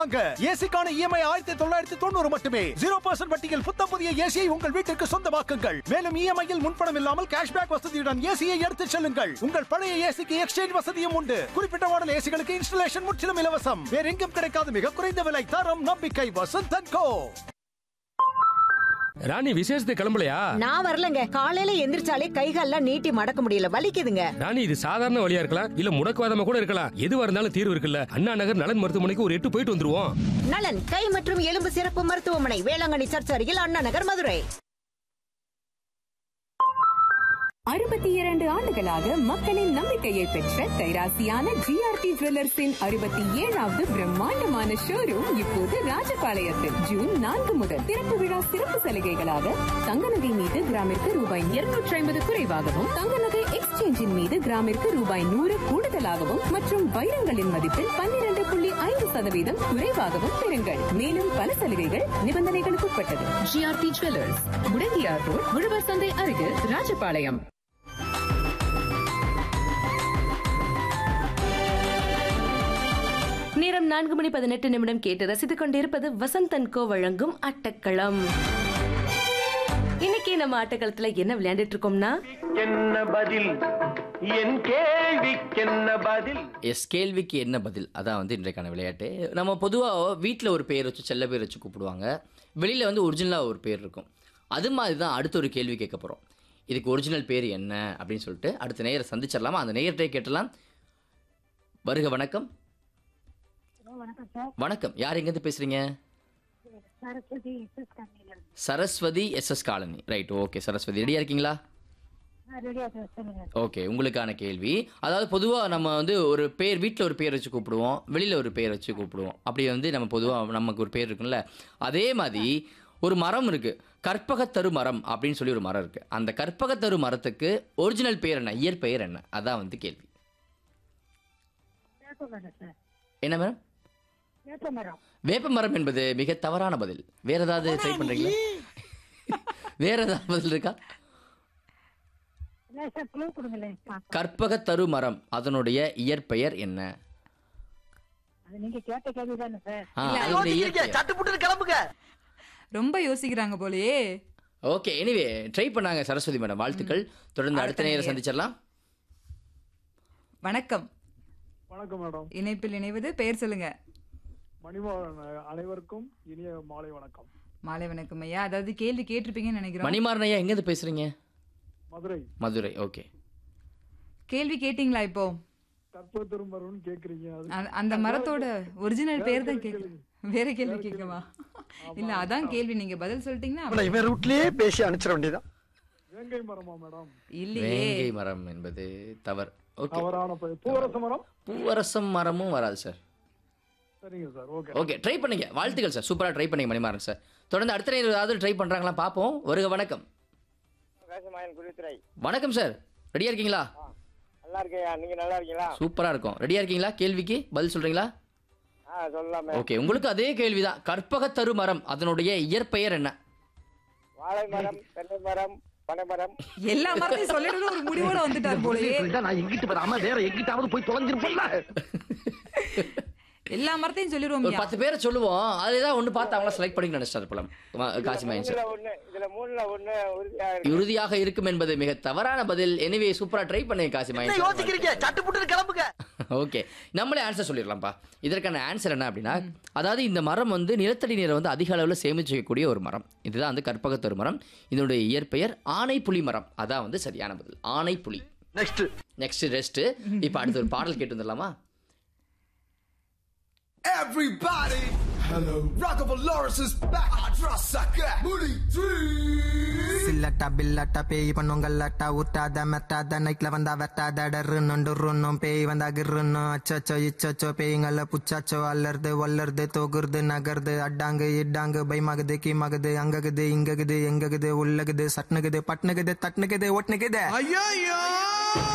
ஏசிக்கான EMI ஆயிரத்தி தொள்ளாயிரத்தி தொண்ணூறு மட்டுமே ஜீரோ பர்சன்ட் வட்டியில் புத்தம் புதிய ஏசியை உங்கள் வீட்டிற்கு சொந்தமாக்குங்கள் மேலும் இஎம்ஐயில் முன்பணம் இல்லாமல் கேஷ்பேக் வசதியுடன் ஏசியை எடுத்துச் செல்லுங்கள் உங்கள் பழைய ஏசிக்கு எக்ஸ்சேஞ்ச் வசதியும் உண்டு குறிப்பிட்ட மாடல் ஏசிகளுக்கு இன்ஸ்டலேஷன் முற்றிலும் இலவசம் வேற எங்கும் கிடைக்காத மிக குறைந்த விலை தரம் நம்பிக்கை வசந்தன் கோ ராணி விசேஷத்துக்கு கிளம்பலையா நான் வரலங்க காலையில எந்திரிச்சாலே கைகால்லாம் நீட்டி மடக்க முடியல வலிக்குதுங்க ராணி இது சாதாரண வழியா இருக்கலாம் இல்ல முடக்குவாதமா கூட இருக்கலாம் எதுவா இருந்தாலும் தீர்வு இருக்குல்ல அண்ணா நகர் நலன் மருத்துவமனைக்கு ஒரு எட்டு போயிட்டு வந்துருவோம் நலன் கை மற்றும் எலும்பு சிறப்பு மருத்துவமனை வேளாங்கண்ணி சர்ச் அருகில் அண்ணா நகர் மதுரை அறுபத்தி இரண்டு ஆண்டுகளாக மக்களின் நம்பிக்கையை பெற்ற கைராசியான ஜிஆர்டி ஜுவல்லர்ஸின் அறுபத்தி ஏழாவது பிரம்மாண்டமான ஷோரூம் இப்போது ராஜபாளையத்தில் ஜூன் நான்கு முதல் திறப்பு விழா சிறப்பு சலுகைகளாக தங்க நகை மீது கிராமிற்கு ரூபாய் இருநூற்றி ஐம்பது குறைவாகவும் தங்க நகை எக்ஸ்சேஞ்சின் மீது கிராமிற்கு ரூபாய் நூறு கூடுதலாகவும் மற்றும் வைரங்களின் மதிப்பில் பன்னிரண்டு புள்ளி ஐந்து சதவீதம் குறைவாகவும் பெறுங்கள் மேலும் பல சலுகைகள் நிபந்தனைகளுக்கு உட்பட்டது ஜிஆர்டி ஜுவல்லர்ஸ் முடங்கியார் ரோட் உழவர் சந்தை அருகில் ராஜபாளையம் நேரம் நான்கு மணி பதினெட்டு நிமிடம் கேட்டு ரசித்துக் கொண்டிருப்பது வசந்தன் கோ வழங்கும் அட்டக்களம் இன்னைக்கு நம்ம ஆட்டக்களத்துல என்ன விளையாண்டுட்டு இருக்கோம்னா என்ன பதில் என் கேள்விக்கென்ன பதில் எஸ் கேள்விக்கு என்ன பதில் அதான் வந்து இன்றைக்கான விளையாட்டு நம்ம பொதுவாக வீட்டில் ஒரு பேர் வச்சு செல்ல பேர் வச்சு கூப்பிடுவாங்க வெளியில் வந்து ஒரிஜினலாக ஒரு பேர் இருக்கும் அது மாதிரி தான் அடுத்த ஒரு கேள்வி கேட்க போகிறோம் இதுக்கு ஒரிஜினல் பேர் என்ன அப்படின்னு சொல்லிட்டு அடுத்த நேயரை சந்திச்சிடலாமா அந்த நேயர்கிட்டே கேட்டலாம் வருக வணக்கம் வணக்கம் சார் வணக்கம் யார் எங்கேருந்து பேசுகிறீங்க சரஸ்வதி எஸ்எஸ் கம்பெனியில் Saraswati S S colony right okay Saraswati ரெடியாக இருக்கீங்களா ரெடியா சார் சொல்லுங்க ஓகே உங்களுக்கான கேள்வி அதாவது பொதுவாக நம்ம வந்து ஒரு பேர் வீட்டில் ஒரு பேர் வச்சு கூப்பிடுவோம் வெளியில் ஒரு பேர் வச்சு கூப்பிடுவோம் அப்படி வந்து நம்ம பொதுவாக நமக்கு ஒரு பேர் இருக்குல்ல அதே மாதிரி ஒரு மரம் இருக்குது கற்பகத்தரு மரம் அப்படின்னு சொல்லி ஒரு மரம் இருக்குது அந்த கற்பகத்தரு மரத்துக்கு ஒரிஜினல் பேர் என்ன இயற்பெயர் என்ன அதான் வந்து கேள்வி வேப்ப மரம் சார் என்ன மேடம் வேப்ப மரம் வேப்ப மரம் என்பது மிக தவறான பதில் வேற ஏதாவது ட்ரை பண்ணுறீங்களா வேற ஏதாவது பதில் இருக்கா இல்லை சார் க்ளூ கொடுங்களேன் பார்க்கலாம். கற்பகத்தரு மரம் அதனுடைய இயற்பெயர் என்ன அது நீங்க கேட்ட கேள்வி தானே சார் ஆ, அதனுடைய இயற்பெயர் சட்டுப்புட்டு கிளம்புங்க ரொம்ப யோசிக்கிறாங்க போலயே ஓகே எனிவே ட்ரை பண்ணாங்க சரஸ்வதி மேடம் வாழ்த்துக்கள் தொடர்ந்து அடுத்த அடுத்த நேரம் நேயர். சந்திச்சிடலாம் வணக்கம் வணக்கம் மேடம் இணைப்பில் இணைவது பெயர் சொல்லுங்க மணிமோகன் அனைவருக்கும் இனிய மாலை வணக்கம் மாலை வணக்கம் ஐயா அதாவது கேள்வி கேட்டிருப்பீங்கன்னு நினைக்கிறோம் மணிமாறன் ஐயா எங்கேருந்து பேசுறீங்க மதுரை மதுரை ஓகே கேள்வி கேட்டிங்களா இப்போ கற்ப திரும்பருன்னு கேக்குறீங்க அது அந்த- அந்த மரத்தோட ஒரிஜினல் பேர் தான் கேள்வி கேட்க வேற கேள்வி கேட்கவா இல்ல அதான் கேள்வி நீங்க பதில் சொல்லிட்டீங்கன்னா இவன் ரூட்லயே பேசி அனுப்பிச்சிட வேண்டியதான் வேங்கை மரமா மேடம் இல்லையே வேங்கை மரம் என்பது தவறு ஓகே தவறான பெயர் பூவரச மரம் பூவரசம் மரமும் வராது சார் சரிங்க சார் ஓகே ஓகே ட்ரை பண்ணீங்க வாழ்த்துக்கள் சார் சூப்பராக ட்ரை பண்ணீங்க மணிமாறன் சார் தொடர்ந்து அடுத்த நேரம் ஏதாவது ட்ரை பண்ணுறாங்களா பார்ப்போம் வருக வணக்கம் பிரகாசமாயன் குருத்துறை வணக்கம் சார் ரெடியாக இருக்கீங்களா நல்லா இருக்கேயா நீங்க நல்லா இருக்கீங்களா சூப்பராக இருக்கும் ரெடியாக இருக்கீங்களா கேள்விக்கு பதில் சொல்கிறீங்களா ஆ சொல்லலாமே ஓகே உங்களுக்கு அதே கேள்விதான் கற்பகத்தரு மரம் அதனுடைய இயற்பெயர் என்ன வாழை மரம் தென்னை மரம் பனை மரம் எல்லா மரத்தையும் சொல்லிட்டு ஒரு முடிவோட வந்துட்டார் போலயே நான் எங்கிட்டு வராம வேற எங்கிட்டாவது போய் தொலைஞ்சிருப்பேன்ல எல்லா மரத்தையும் சொல்லிடுவோம் ஒரு பத்து பேரை சொல்லுவோம் அதுதான் ஒன்று பார்த்து அவங்கள செலக்ட் பண்ணி நினைச்சிட்டாரு போல காசி மகன் சார் மூணுல ஒண்ணு இதுல மூணுல ஒண்ணு உறுதியா இருக்கு இறுதியாக இருக்கும் என்பது மிக தவறான பதில் எனவே சூப்பரா ட்ரை பண்ணுங்க காசி மகன் யோசிக்கிறீங்க சட்டுப்புட்டு கிளம்புங்க ஓகே நம்மளே ஆன்சர் சொல்லிடலாம்ப்பா இதற்கான ஆன்சர் என்ன அப்படின்னா அதாவது இந்த மரம் வந்து நிலத்தடி நீரை வந்து அதிக அளவில் சேமிச்சு வைக்கக்கூடிய ஒரு மரம் இதுதான் வந்து கற்பகத்தொரு மரம் இதனுடைய இயற்பெயர் ஆனை புலி மரம் அதான் வந்து சரியான பதில் ஆனை புலி நெக்ஸ்ட் நெக்ஸ்ட் ரெஸ்ட் இப்போ அடுத்து ஒரு பாடல் கேட்டு வந்துடலாமா Everybody, hello. Rockabilly Lawrence is back. I trust sucker. Moody three. சில்லட்டா பில்லட்டா பேய் பண்ணுங்கல்லட்டா உட்டாத மெத்தாத நைட்ல வந்தா வெட்டாத டர்ருன்னும் டுர்ருன்னும் பேய் வந்தா கிர்ருன்னும் அச்சச்சோ இச்சச்சோ பேய்ங்கள புச்சாச்சோ அல்லறது வல்லறது தொகுறது நகருது அட்டாங்கு இட்டாங்கு பயமாகுது கீமாகுது அங்ககுது இங்ககுது எங்ககுது உள்ளகுது சட்னுகுது பட்னுகுது தட்னுகுது ஒட்னுகுது ஐயோ